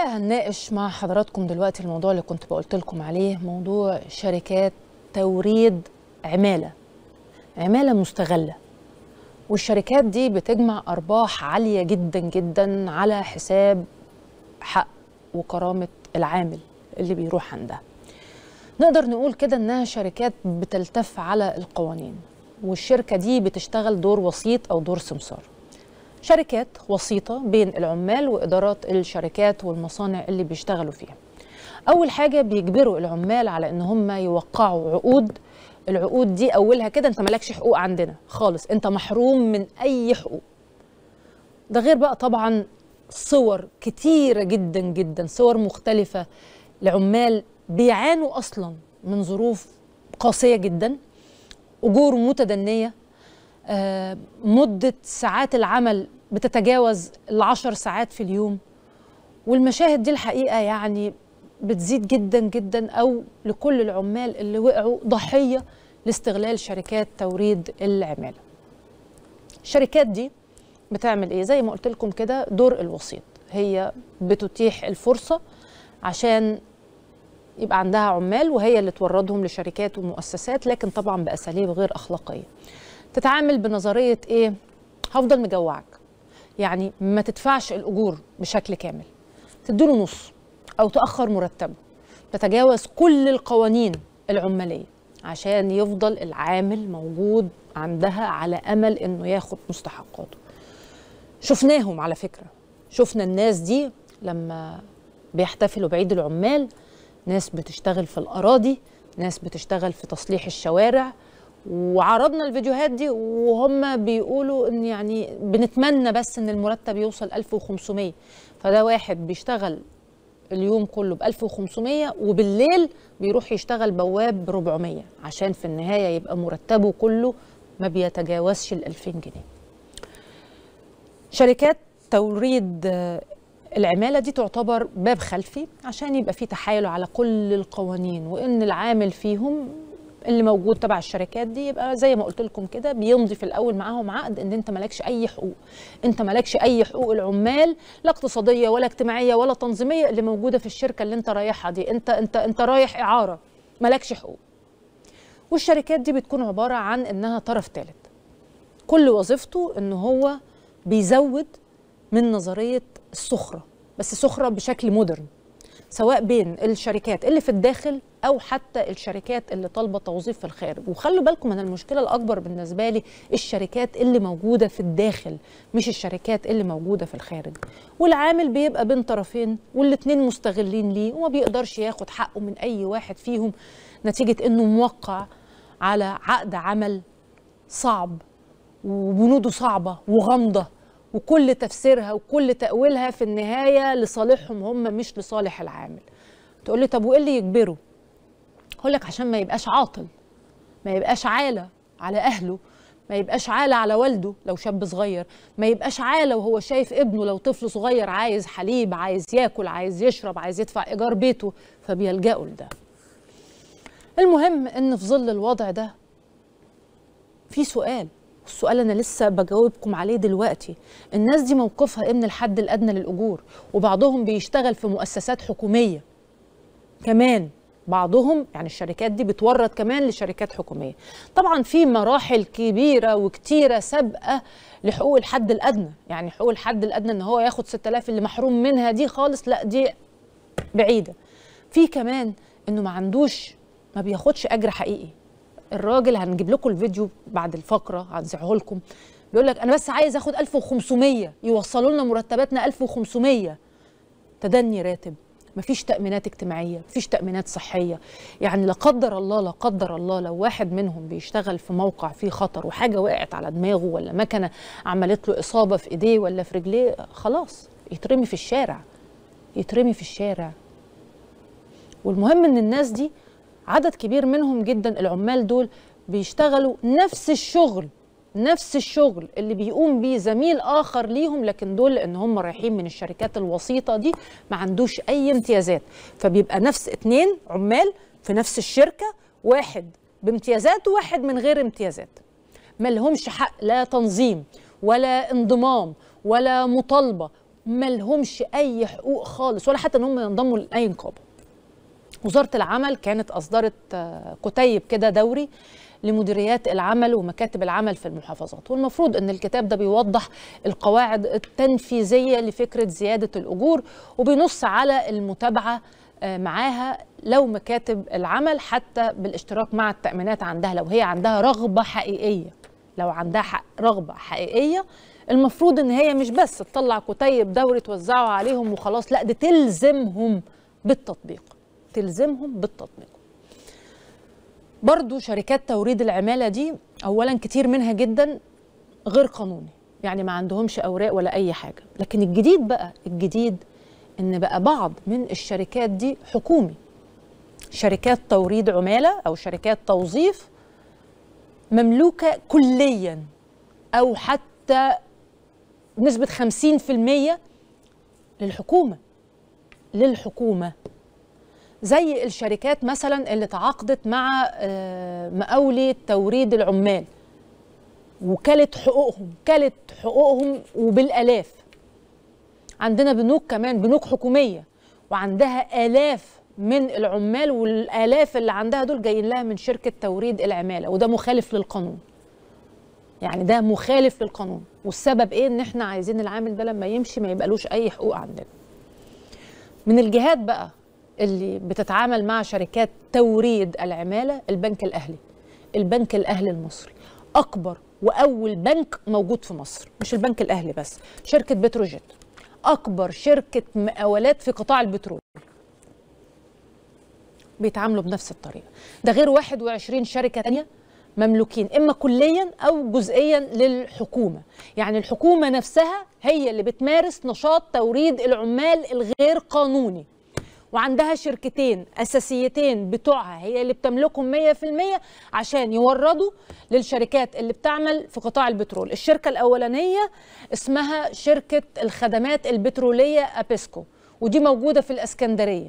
الحقيقه هنناقش مع حضراتكم دلوقتي الموضوع اللي كنت بقولت لكم عليه موضوع شركات توريد عماله عماله مستغله والشركات دي بتجمع ارباح عاليه جدا جدا على حساب حق وكرامه العامل اللي بيروح عندها نقدر نقول كده انها شركات بتلتف على القوانين والشركه دي بتشتغل دور وسيط او دور سمسار شركات وسيطه بين العمال وادارات الشركات والمصانع اللي بيشتغلوا فيها اول حاجه بيجبروا العمال على ان هم يوقعوا عقود العقود دي اولها كده انت مالكش حقوق عندنا خالص انت محروم من اي حقوق ده غير بقى طبعا صور كتيره جدا جدا صور مختلفه لعمال بيعانوا اصلا من ظروف قاسيه جدا اجور متدنيه آه، مده ساعات العمل بتتجاوز العشر ساعات في اليوم والمشاهد دي الحقيقه يعني بتزيد جدا جدا او لكل العمال اللي وقعوا ضحيه لاستغلال شركات توريد العماله. الشركات دي بتعمل ايه؟ زي ما قلت لكم كده دور الوسيط، هي بتتيح الفرصه عشان يبقى عندها عمال وهي اللي توردهم لشركات ومؤسسات لكن طبعا باساليب غير اخلاقيه. تتعامل بنظريه ايه؟ هفضل مجوعك. يعني ما تدفعش الاجور بشكل كامل. تديله نص او تاخر مرتبه. تتجاوز كل القوانين العماليه عشان يفضل العامل موجود عندها على امل انه ياخد مستحقاته. شفناهم على فكره شفنا الناس دي لما بيحتفلوا بعيد العمال ناس بتشتغل في الاراضي ناس بتشتغل في تصليح الشوارع وعرضنا الفيديوهات دي وهم بيقولوا ان يعني بنتمنى بس ان المرتب يوصل 1500 فده واحد بيشتغل اليوم كله ب 1500 وبالليل بيروح يشتغل بواب ب 400 عشان في النهايه يبقى مرتبه كله ما بيتجاوزش ال 2000 جنيه. شركات توريد العماله دي تعتبر باب خلفي عشان يبقى في تحايل على كل القوانين وان العامل فيهم اللي موجود تبع الشركات دي يبقى زي ما قلت لكم كده بيمضي في الاول معاهم عقد ان انت مالكش اي حقوق انت مالكش اي حقوق العمال لا اقتصاديه ولا اجتماعيه ولا تنظيميه اللي موجوده في الشركه اللي انت رايحها دي انت انت انت رايح اعاره مالكش حقوق والشركات دي بتكون عباره عن انها طرف ثالث كل وظيفته ان هو بيزود من نظريه السخره بس سخره بشكل مودرن سواء بين الشركات اللي في الداخل او حتى الشركات اللي طالبه توظيف في الخارج وخلوا بالكم من المشكله الاكبر بالنسبه لي الشركات اللي موجوده في الداخل مش الشركات اللي موجوده في الخارج والعامل بيبقى بين طرفين والاثنين مستغلين ليه وما بيقدرش ياخد حقه من اي واحد فيهم نتيجه انه موقع على عقد عمل صعب وبنوده صعبه وغامضه وكل تفسيرها وكل تأويلها في النهاية لصالحهم هم مش لصالح العامل تقول لي طب وإيه اللي يجبره أقول لك عشان ما يبقاش عاطل ما يبقاش عالة على أهله ما يبقاش عالة على والده لو شاب صغير ما يبقاش عالة وهو شايف ابنه لو طفل صغير عايز حليب عايز ياكل عايز يشرب عايز يدفع إيجار بيته فبيلجأوا لده المهم إن في ظل الوضع ده في سؤال السؤال انا لسه بجاوبكم عليه دلوقتي الناس دي موقفها ايه من الحد الادنى للاجور وبعضهم بيشتغل في مؤسسات حكوميه كمان بعضهم يعني الشركات دي بتورد كمان لشركات حكوميه طبعا في مراحل كبيره وكتيره سابقه لحقوق الحد الادنى يعني حقوق الحد الادنى ان هو ياخد 6000 اللي محروم منها دي خالص لا دي بعيده في كمان انه ما عندوش ما بياخدش اجر حقيقي الراجل هنجيب لكم الفيديو بعد الفقره هنذيعه لكم بيقول لك انا بس عايز اخد 1500 يوصلوا لنا مرتباتنا 1500 تدني راتب مفيش تأمينات اجتماعية مفيش تأمينات صحية يعني لا قدر الله لا قدر الله لو واحد منهم بيشتغل في موقع فيه خطر وحاجة وقعت على دماغه ولا مكنة عملت له إصابة في إيديه ولا في رجليه خلاص يترمي في الشارع يترمي في الشارع والمهم ان الناس دي عدد كبير منهم جدا العمال دول بيشتغلوا نفس الشغل نفس الشغل اللي بيقوم بيه زميل اخر ليهم لكن دول لان هم رايحين من الشركات الوسيطه دي ما عندوش اي امتيازات فبيبقى نفس اتنين عمال في نفس الشركه واحد بامتيازات وواحد من غير امتيازات ما لهمش حق لا تنظيم ولا انضمام ولا مطالبه ملهمش اي حقوق خالص ولا حتى ان هم ينضموا لاي نقابه وزاره العمل كانت اصدرت آه، كتيب كده دوري لمديريات العمل ومكاتب العمل في المحافظات والمفروض ان الكتاب ده بيوضح القواعد التنفيذيه لفكره زياده الاجور وبينص على المتابعه آه، معاها لو مكاتب العمل حتى بالاشتراك مع التامينات عندها لو هي عندها رغبه حقيقيه لو عندها حق رغبه حقيقيه المفروض ان هي مش بس تطلع كتيب دوري توزعه عليهم وخلاص لا دي تلزمهم بالتطبيق تلزمهم بالتطبيق برضو شركات توريد العمالة دي أولا كتير منها جدا غير قانوني يعني ما عندهمش أوراق ولا أي حاجة لكن الجديد بقى الجديد إن بقى بعض من الشركات دي حكومي شركات توريد عمالة أو شركات توظيف مملوكة كليا أو حتى بنسبة 50% للحكومة للحكومة زي الشركات مثلا اللي تعاقدت مع آه، مقاولي توريد العمال وكلت حقوقهم كلت حقوقهم وبالالاف عندنا بنوك كمان بنوك حكوميه وعندها الاف من العمال والالاف اللي عندها دول جايين لها من شركه توريد العماله وده مخالف للقانون يعني ده مخالف للقانون والسبب ايه ان احنا عايزين العامل ده لما يمشي ما يبقالوش اي حقوق عندنا من الجهات بقى اللي بتتعامل مع شركات توريد العمالة البنك الأهلي البنك الأهلي المصري أكبر وأول بنك موجود في مصر مش البنك الأهلي بس شركة بتروجيت أكبر شركة مقاولات في قطاع البترول بيتعاملوا بنفس الطريقة ده غير 21 شركة تانية مملوكين إما كليا أو جزئيا للحكومة يعني الحكومة نفسها هي اللي بتمارس نشاط توريد العمال الغير قانوني وعندها شركتين اساسيتين بتوعها هي اللي بتملكهم 100% عشان يوردوا للشركات اللي بتعمل في قطاع البترول الشركه الاولانيه اسمها شركه الخدمات البتروليه ابيسكو ودي موجوده في الاسكندريه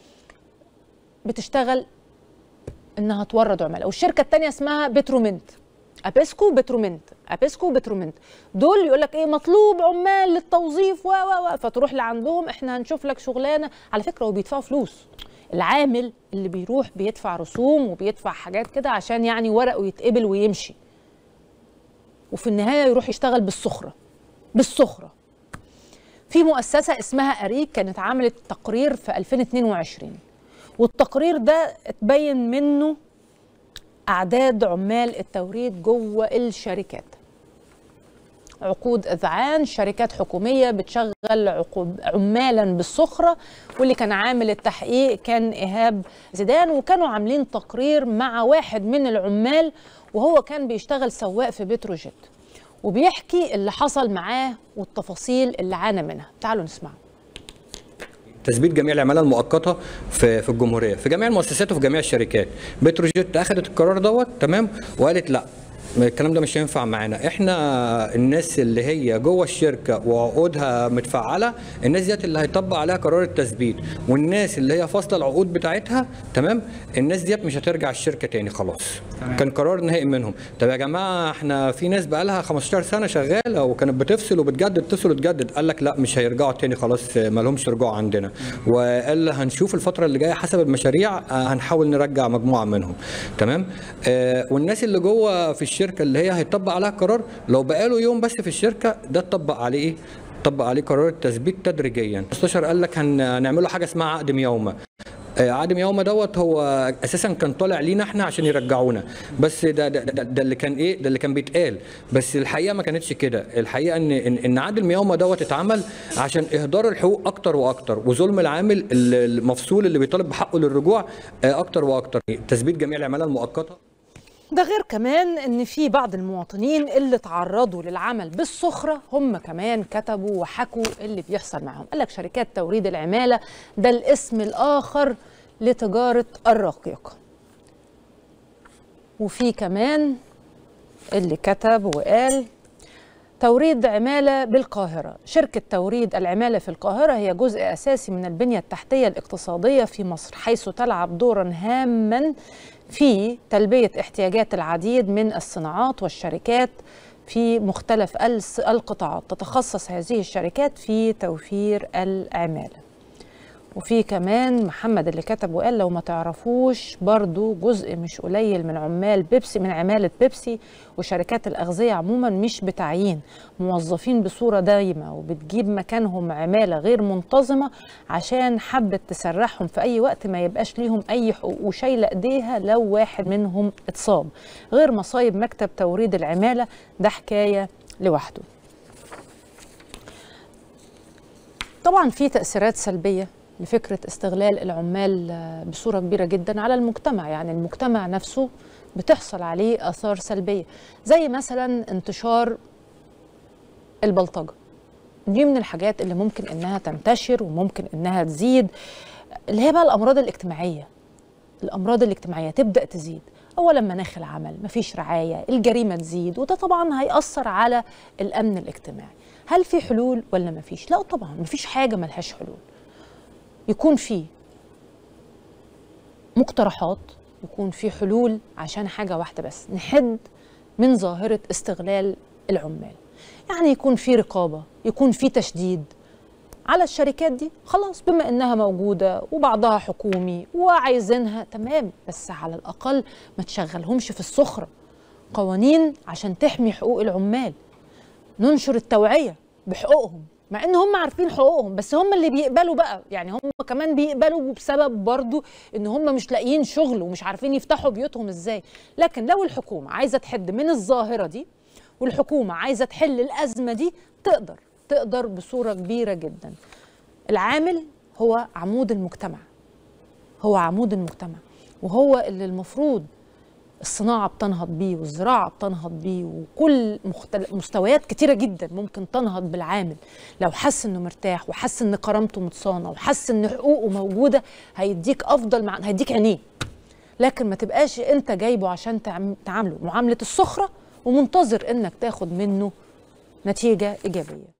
بتشتغل انها تورد عملاء والشركه الثانيه اسمها بترومنت ابيسكو بترومنت ابيسكو بترومنت دول يقول لك ايه مطلوب عمال للتوظيف و و فتروح لعندهم احنا هنشوف لك شغلانه على فكره وبيدفعوا فلوس العامل اللي بيروح بيدفع رسوم وبيدفع حاجات كده عشان يعني ورقه يتقبل ويمشي وفي النهايه يروح يشتغل بالسخره بالسخره في مؤسسه اسمها اريك كانت عملت تقرير في 2022 والتقرير ده اتبين منه أعداد عمال التوريد جوه الشركات عقود اذعان شركات حكوميه بتشغل عقود عمالا بالسخره واللي كان عامل التحقيق كان ايهاب زيدان وكانوا عاملين تقرير مع واحد من العمال وهو كان بيشتغل سواق في بتروجيت وبيحكي اللي حصل معاه والتفاصيل اللي عانى منها تعالوا نسمعه تثبيت جميع العماله المؤقته في في الجمهوريه في جميع المؤسسات وفي جميع الشركات بتروجيت اخذت القرار دوت تمام وقالت لا الكلام ده مش هينفع معانا احنا الناس اللي هي جوه الشركه وعقودها متفعله الناس ديت اللي هيطبق عليها قرار التثبيت والناس اللي هي فاصله العقود بتاعتها تمام الناس ديت مش هترجع الشركه تاني خلاص تمام. كان قرار نهائي منهم طب يا جماعه احنا في ناس بقى لها 15 سنه شغاله وكانت بتفصل وبتجدد تفصل وتجدد قال لك لا مش هيرجعوا تاني خلاص ما لهمش رجوع عندنا وقال هنشوف الفتره اللي جايه حسب المشاريع هنحاول نرجع مجموعه منهم تمام آه والناس اللي جوه في الشركه الشركه اللي هي هيطبق عليها قرار لو بقاله يوم بس في الشركه ده اتطبق عليه ايه؟ طبق عليه قرار التثبيت تدريجيا مستشار قال لك هنعمله حاجه اسمها عقد ميومه عقد ميومه دوت هو اساسا كان طالع لينا احنا عشان يرجعونا بس ده ده, ده, ده اللي كان ايه ده اللي كان بيتقال بس الحقيقه ما كانتش كده الحقيقه ان ان عقد الميومه دوت اتعمل عشان اهدار الحقوق اكتر واكتر وظلم العامل المفصول اللي بيطالب بحقه للرجوع اكتر واكتر تثبيت جميع العماله المؤقته ده غير كمان ان في بعض المواطنين اللي تعرضوا للعمل بالسخره هم كمان كتبوا وحكوا اللي بيحصل معاهم قال لك شركات توريد العماله ده الاسم الاخر لتجاره الرقيق وفي كمان اللي كتب وقال توريد عمالة بالقاهرة شركة توريد العمالة في القاهرة هي جزء أساسي من البنية التحتية الاقتصادية في مصر حيث تلعب دورا هاما في تلبية احتياجات العديد من الصناعات والشركات في مختلف الس- القطاعات تتخصص هذه الشركات في توفير العمالة وفي كمان محمد اللي كتب وقال لو ما تعرفوش برضو جزء مش قليل من عمال بيبسي من عمالة بيبسي وشركات الأغذية عموما مش بتعيين موظفين بصورة دايمة وبتجيب مكانهم عمالة غير منتظمة عشان حبت تسرحهم في أي وقت ما يبقاش ليهم أي حقوق وشايلة إيديها لو واحد منهم اتصاب غير مصايب مكتب توريد العمالة ده حكاية لوحده طبعا في تأثيرات سلبية لفكرة استغلال العمال آه، بصورة كبيرة جدا على المجتمع يعني المجتمع نفسه بتحصل عليه آثار سلبية زي مثلا انتشار البلطجة دي من الحاجات اللي ممكن انها تنتشر وممكن انها تزيد اللي هي بقى الامراض الاجتماعيه الامراض الاجتماعيه تبدا تزيد اولا مناخ العمل مفيش رعايه الجريمه تزيد وده طبعا هياثر على الامن الاجتماعي هل في حلول ولا مفيش لا طبعا مفيش حاجه ملهاش حلول يكون في مقترحات يكون في حلول عشان حاجه واحده بس نحد من ظاهره استغلال العمال يعني يكون في رقابه يكون في تشديد على الشركات دي خلاص بما انها موجوده وبعضها حكومي وعايزينها تمام بس على الاقل ما تشغلهمش في السخره قوانين عشان تحمي حقوق العمال ننشر التوعيه بحقوقهم مع ان هم عارفين حقوقهم بس هم اللي بيقبلوا بقى يعني هم كمان بيقبلوا بسبب برضو ان هم مش لاقيين شغل ومش عارفين يفتحوا بيوتهم ازاي لكن لو الحكومه عايزه تحد من الظاهره دي والحكومه عايزه تحل الازمه دي تقدر تقدر بصوره كبيره جدا العامل هو عمود المجتمع هو عمود المجتمع وهو اللي المفروض الصناعة بتنهض بيه والزراعة بتنهض بيه وكل مختل... مستويات كتيرة جدا ممكن تنهض بالعامل لو حس انه مرتاح وحس ان كرامته متصانة وحس ان حقوقه موجودة هيديك افضل مع... هيديك عينيه لكن ما تبقاش انت جايبه عشان تعم... تعامله معاملة السخرة ومنتظر انك تاخد منه نتيجة ايجابية